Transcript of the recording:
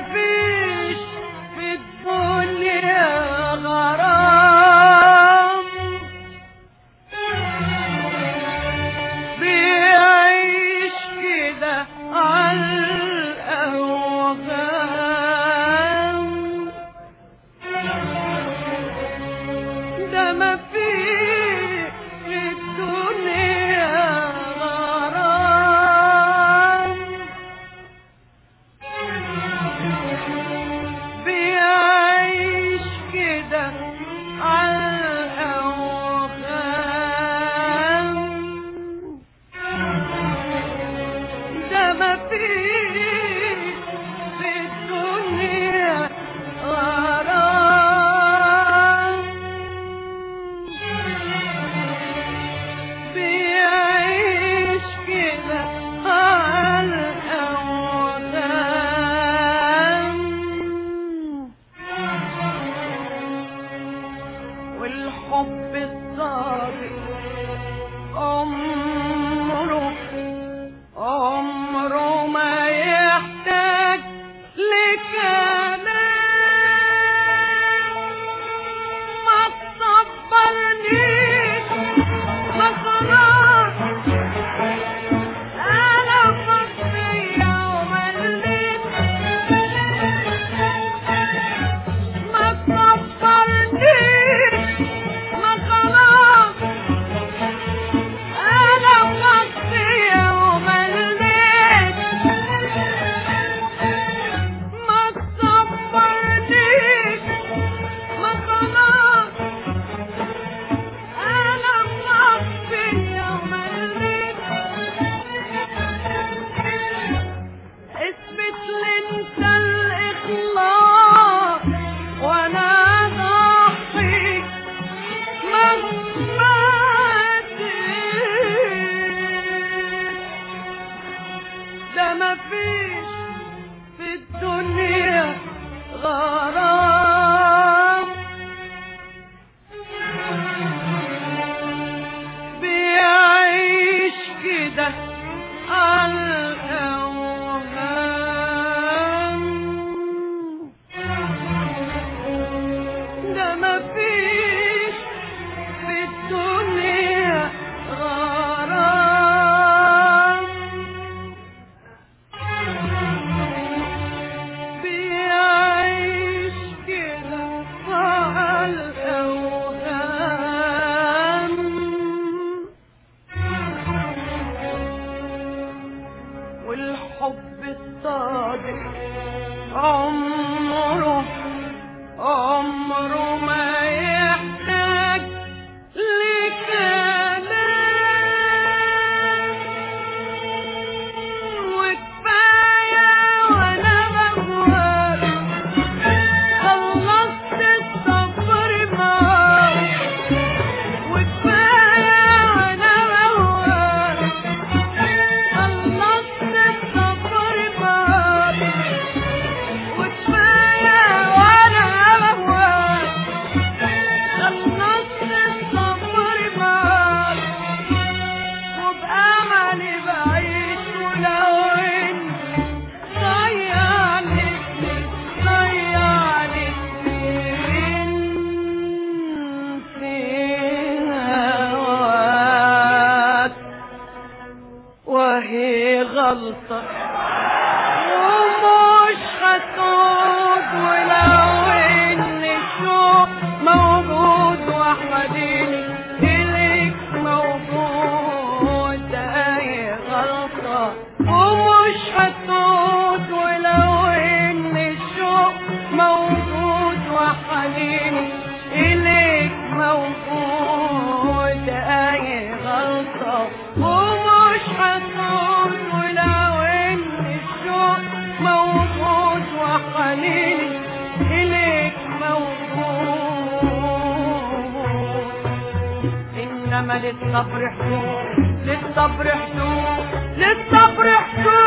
فيش في الدنيا غرام بيعيش كده عالأوهام ده ما فيه في الدنيا غرام بيعيش كده عالأوهام ده ما فيه في الدنيا غرام بيعيش كده عالأوهام والحب الصادق عمره عمره ما يحتاج لكلام ما تصبرنيش ما خلاص انا مصرية ومليت ما تصبرنيش ما خلاص انا مصرية ومليت ما تصبرنيش ما خلاص انا مصرية ومليت اثبت لي انت الاخلاص وانا ضحي مهما اديت ده مفيش في الدنيا غرام بيعيش كده عالأوهام ده مفيش في الدنيا غرام بيعيش كده عالأوهام والحب الصادق عمره عمره ما يحتاج لكلام وكفاية وانا بهواك خلصت الصبر معاك وكفاية وانا بهواك خلصت الصبر معاك وكفاية وانا بهواك خلصت الصبر معاك وبأملي بعيش ولو إن ضيعني ضيعني في هواك وهي غلطة ومش هتعود ولو ان الشوق موجود وحديني اليك موجود اي غلطة ومش هتعود ولو ان الشوق موجود وحديني اليك موجود اي غلطة ومش هتعود ولو ان الشوق موجود وحنيني إليك موجود إنما للصبر حدود للصبر حدود للصبر حدود